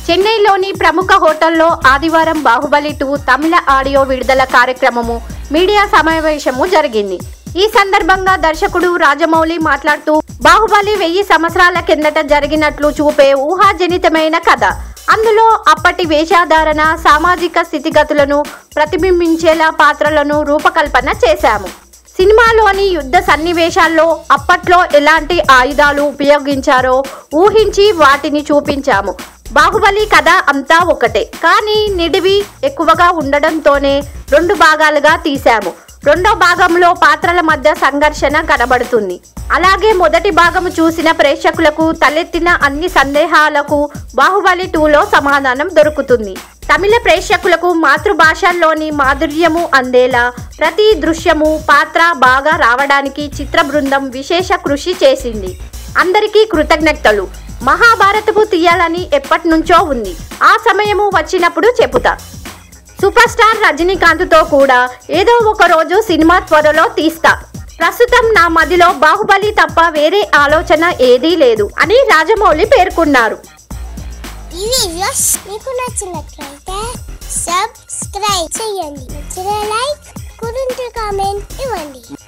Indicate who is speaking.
Speaker 1: చెన్నైలోని ప్రముఖ హోటల్లో ఆదివారం బాహుబలి టూ తమిళ ఆడియో విడుదల కార్యక్రమము మీడియా సమావేశము జరిగింది ఈ సందర్భంగా దర్శకుడు రాజమౌళి మాట్లాడుతూ బాహుబలి వెయ్యి సంవత్సరాల కిందట జరిగినట్లు చూపే ఊహాజనితమైన కథ అందులో అప్పటి వేషధారణ సామాజిక స్థితిగతులను ప్రతిబింబించేలా పాత్రలను రూపకల్పన చేశాము సినిమాలోని యుద్ధ సన్నివేశాల్లో అప్పట్లో ఎలాంటి ఆయుధాలు ఉపయోగించారో ఊహించి వాటిని చూపించాము బాహుబలి కథ అంతా ఒకటే కానీ నిడివి ఎక్కువగా ఉండడంతోనే రెండు భాగాలుగా తీశాము రెండో భాగంలో పాత్రల మధ్య సంఘర్షణ కనబడుతుంది అలాగే మొదటి భాగము చూసిన ప్రేక్షకులకు తలెత్తిన అన్ని సందేహాలకు బాహుబలి టూలో సమాధానం దొరుకుతుంది తమిళ ప్రేక్షకులకు మాతృభాషల్లోని మాధుర్యము అందేలా ప్రతి దృశ్యము పాత్ర బాగా రావడానికి చిత్ర బృందం విశేష కృషి చేసింది అందరికీ కృతజ్ఞతలు మహాభారతపు తీయాలని ఎప్పటి నుంచో ఉంది ఆ సమయము వచ్చినప్పుడు చెబుతా సూపర్ స్టార్ రజనీకాంత్తో కూడా ఏదో ఒక రోజు సినిమా త్వరలో తీస్తా ప్రస్తుతం నా మదిలో బాహుబలి తప్ప వేరే ఆలోచన ఏదీ లేదు అని రాజమౌళి పేర్కొన్నారు
Speaker 2: ఈ వీడియోస్ మీకు నచ్చినట్లయితే సబ్స్క్రైబ్ చేయండి నచ్చిన లైక్ కురింటి కామెంట్ ఇవ్వండి